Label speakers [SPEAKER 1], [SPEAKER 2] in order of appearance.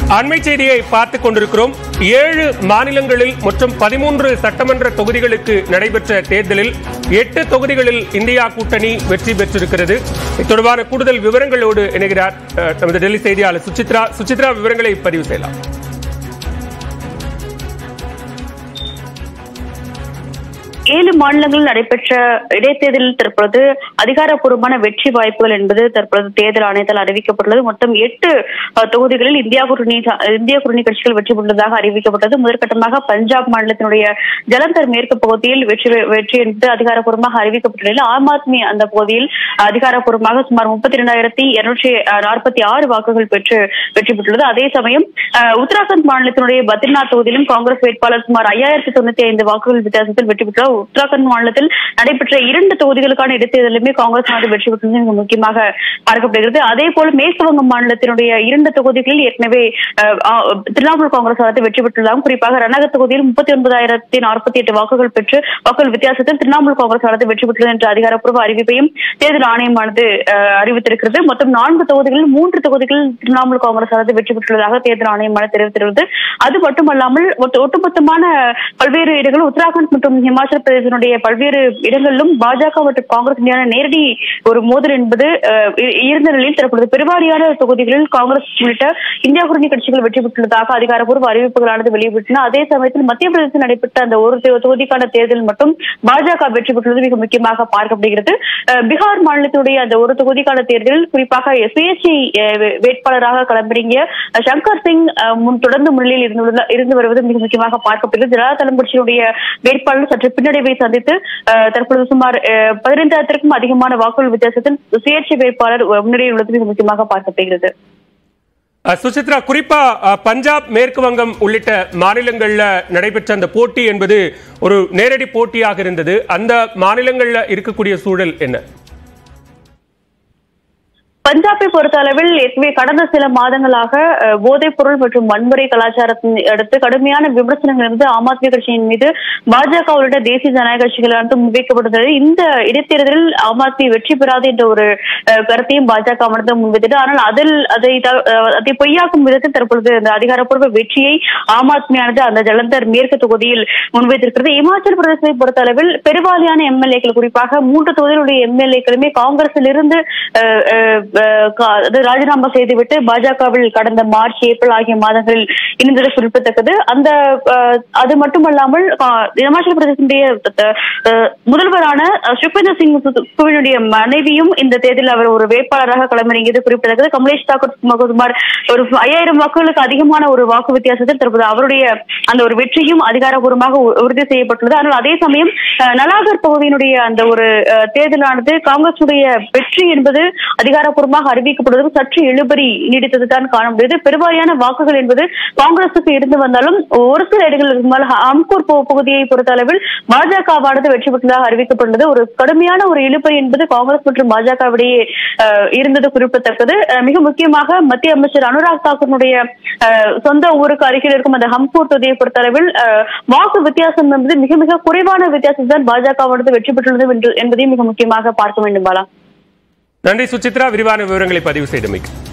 [SPEAKER 1] அண்மை செய்தியை பார்த்துக் கொண்டிருக்கிறோம் ஏழு மாநிலங்களில் மொத்தம் பதிமூன்று சட்டமன்ற தொகுதிகளுக்கு நடைபெற்ற தேர்தலில் எட்டு தொகுதிகளில் இந்தியா கூட்டணி வெற்றி பெற்றிருக்கிறது இது தொடர்பான கூடுதல் விவரங்களோடு இணைகிறார் அஹ், நமது டெல்லி செய்தியாளர் சுசித்ரா சுசித்ரா விவரங்களை பதிவு செய்யலாம்
[SPEAKER 2] ஏழு மாநிலங்களில் நடைபெற்ற இடைத்தேர்தலில் தற்பொழுது அதிகாரப்பூர்வமான வெற்றி வாய்ப்புகள் என்பது தற்பொழுது தேர்தல் ஆணையத்தால் அறிவிக்கப்பட்டுள்ளது மொத்தம் எட்டு அஹ், தொகுதிகளில் இந்தியா கூட்டணி இந்திய கூட்டணி கட்சிகள் வெற்றி பெற்றுள்ளதாக அறிவிக்கப்பட்டது முதற்கட்டமாக பஞ்சாப் மாநிலத்தினுடைய ஜலந்தர் மேற்கு பகுதியில் வெற்றி வெற்றி என்பது அதிகாரப்பூர்வமாக அறிவிக்கப்பட்டுள்ள ஆம் ஆத்மி அந்த பகுதியில் அதிகாரப்பூர்வமாக சுமார் முப்பத்தி இரண்டாயிரத்தி இருநூற்றி நாற்பத்தி ஆறு வாக்குகள் பெற்று வெற்றி பெற்றுள்ளது அதே சமயம் அஹ், உத்தராகண்ட் மாநிலத்தினுடைய பத்ரிநாத் தொகுதியிலும் காங்கிரஸ் வேட்பாளர் சுமார் ஐயாயிரத்தி தொண்ணூத்தி ஐந்து வாக்குகள் வித்தியாசத்தில் வெற்றி பெற்றார் உத்தராகண்ட் மாநிலத்தில் நடைபெற்ற இரண்டு தொகுதிகளுக்கான இடைத்தேர்தலுமே காங்கிரஸ் நாடு வெற்றி பெற்றது மிக முக்கியமாக பார்க்கப்படுகிறது அதே போல மேற்கு வங்க மாநிலத்தினுடைய இரண்டு தொகுதிகளில் ஏற்கனவே அஹ், ஆ- திரிணாமுல் காங்கிரஸ் அரசு வெற்றி பெற்றுள்ளதாகவும் குறிப்பாக ரணகத் தொகுதியில் முப்பத்தி ஒன்பதாயிரத்தி நாற்பத்தி எட்டு வாக்குகள் பெற்று வாக்குகள் வித்தியாசத்தில் திரிணாமுல் காங்கிரஸ் அரசு வெற்றி பெற்றுள்ளது என்ற அதிகாரப்பூர்வ அறிவிப்பையும் தேர்தல் ஆணையமானது அஹ், அறிவித்திருக்கிறது மொத்தம் நான்கு தொகுதிகளில் மூன்று தொகுதிகளில் திரிணாமுல் காங்கிரஸ் அரசு வெற்றி பெற்றுள்ளதாக தேர்தல் ஆணையமானது தெரிவித்திருக்கிறது அது மட்டுமல்லாமல் ஒட்டு- ஒட்டுமொத்தமான பல்வேறு இடங்கள் உத்தராகண்ட் மற்றும் ஹிமாச்சல பிரதேசனுடைய பல்வேறு இடங்களிலும் பாஜக மற்றும் காங்கிரஸ் இடையான நேரடி ஒரு மோதல் என்பது அஹ், இ- இருந்த நிலையில் தற்பொழுது பெருவாரியான தொகுதிகளில் காங்கிரஸ் உள்ளிட்ட இந்தியா கூட்டணி கட்சிகள் வெற்றி பெற்றுள்ளதாக அதிகாரப்பூர்வ அறிவிப்புகளானது வெளியிட்டன அதே சமயத்தில் மத்திய பிரதேசத்தில் நடைபெற்ற அந்த ஒரு தொ- தொகுதிக்கான தேர்தல் மட்டும் பாஜக வெற்றி பெற்றுள்ளது மிக முக்கியமாக பார்க்கப்படுகிறது அஹ், பீகார் மாநிலத்தினுடைய அந்த ஒரு தொகுதிக்கான தேர்தலில் குறிப்பாக சுயேட்சை அஹ், வே- வேட்பாளராக களமிறங்கிய அஹ், சங்கர் சிங் அஹ், முன் தொடர்ந்து முன்னிலையில் இருந்து இருந்து வருவது மிக முக்கியமாக பார்க்கப்படுகிறது ஜனதா தளம் கட்சியினுடைய வேட்பாளர் சற்று பின்னடைவை சந்தித்து அஹ், தற்பொழுது சுமார் அஹ், பதினைந்தாயிரத்திற்கும் அதிகமான வாக்குகள் வித்தியாசத்தில் சுயேட்சை வேட்பாளர் அஹ், முன்னிலையில் உள்ளது மிக முக்கியமாக பார்க்கப்படுகிறது
[SPEAKER 1] அஹ், சுசித்ரா குறிப்பா அஹ், பஞ்சாப் மேற்கு வங்கம் உள்ளிட்ட மாநிலங்கள்ல நடைபெற்ற அந்த போட்டி என்பது ஒரு நேரடி போட்டியாக இருந்தது அந்த மாநிலங்கள்ல இருக்கக்கூடிய சூழல் என்ன
[SPEAKER 2] பஞ்சாபை பொறுத்த அளவில் ஏற்கனவே கடந்த சில மாதங்களாக அஹ், போதைப் பொருள் மற்றும் வன்முறை கலாச்சாரத்தின் அடுத்து கடுமையான விமர்சனங்கள் இருந்து ஆம் ஆத்மி கட்சியின் மீது பாஜக உள்ளிட்ட தேசிய ஜனநாயக கட்சிகளானது முன்வைக்கப்பட்டது இந்த இடைத்தேர்தலில் ஆம் ஆத்மி வெற்றி பெறாது என்ற ஒரு அஹ், கருத்தையும் பாஜக ஆனது முன்வைத்தது ஆனால் அதில் அதை த- அஹ், அதை பொய்யாக்கும் விதத்தில் தற்பொழுது அந்த அதிகாரப்பூர்வ வெற்றியை ஆம் ஆத்மியானது அந்த ஜலந்தர் மேற்கு தொகுதியில் முன்வைத்திருக்கிறது இமாச்சல பிரதேசத்தை பொறுத்த அளவில் பெருவாரியான எம்எல்ஏக்கள் குறிப்பாக மூன்று தொகுதிகளுடைய எம்எல்ஏக்களுமே காங்கிரசில் இருந்து அஹ், அஹ், அஹ், கா- அது ராஜினாமா செய்துவிட்டு பாஜகவில் கடந்த மார்ச் ஏப்ரல் ஆகிய மாதங்களில் இணைந்தது குறிப்பிடத்தக்கது அந்த அஹ், அது மட்டுமல்லாமல் கா- இமாச்சல பிரதேசனுடைய த- அஹ், முதல்வரான அஹ், சுக்விந்தர் சிங் குவினுடைய மனைவியும் இந்த தேர்தலில் அவர் ஒரு வேட்பாளராக களமிறங்கியது குறிப்பிடத்தக்கது கமலேஷ் தாக்கூர் சுமார் சுமார் ஒரு ஐயாயிரம் வாக்குகளுக்கு அதிகமான ஒரு வாக்கு வித்தியாசத்தில் தற்போது அவருடைய அந்த ஒரு வெற்றியும் அதிகாரப்பூர்வமாக உ- உறுதி செய்யப்பட்டுள்ளது ஆனால் அதே சமயம் அஹ், நலாகர் பகுதியினுடைய அந்த ஒரு அஹ், தேர்தலானது காங்கிரசுடைய வெற்றி என்பது அதிகாரப்பூர்வமாக அறிவிக்கப்படுவதற்கு சற்று இழுபறி நீடித்தது தான் காண முடியுது பெருவாரியான வாக்குகள் என்பது காங்கிரசுக்கு இருந்து வந்தாலும் ஒரு சில இடங்களுக்கு மேல் அம்கூர் பகு- பகுதியை பொறுத்த அளவில் பாஜகவானது வெற்றி பெற்றதாக அறிவிக்கப்பட்டுள்ளது ஒரு கடுமையான ஒரு இழுபறி என்பது காங்கிரஸ் மற்றும் பாஜகவிடையே அஹ், இருந்தது குறிப்பிடத்தக்கது அஹ், மிக முக்கியமாக மத்திய அமைச்சர் அனுராக் தாக்கூருடைய அஹ், சொந்த ஊருக்கு அருகில் இருக்கும் அந்த ஹம்கூர் தொகுதியை பொறுத்தளவில் அஹ், வாக்கு வித்தியாசம் என்பது மிக மிக குறைவான வித்தியாசம் தான் பாஜகவானது வெற்றி பெற்றுள்ளது என்று- என்பதையும் மிக முக்கியமாக பார்க்க வேண்டும் பாலா
[SPEAKER 1] நன்றி சுசித்ரா விரிவான விவரங்களை பதிவு செய்தமைக்கு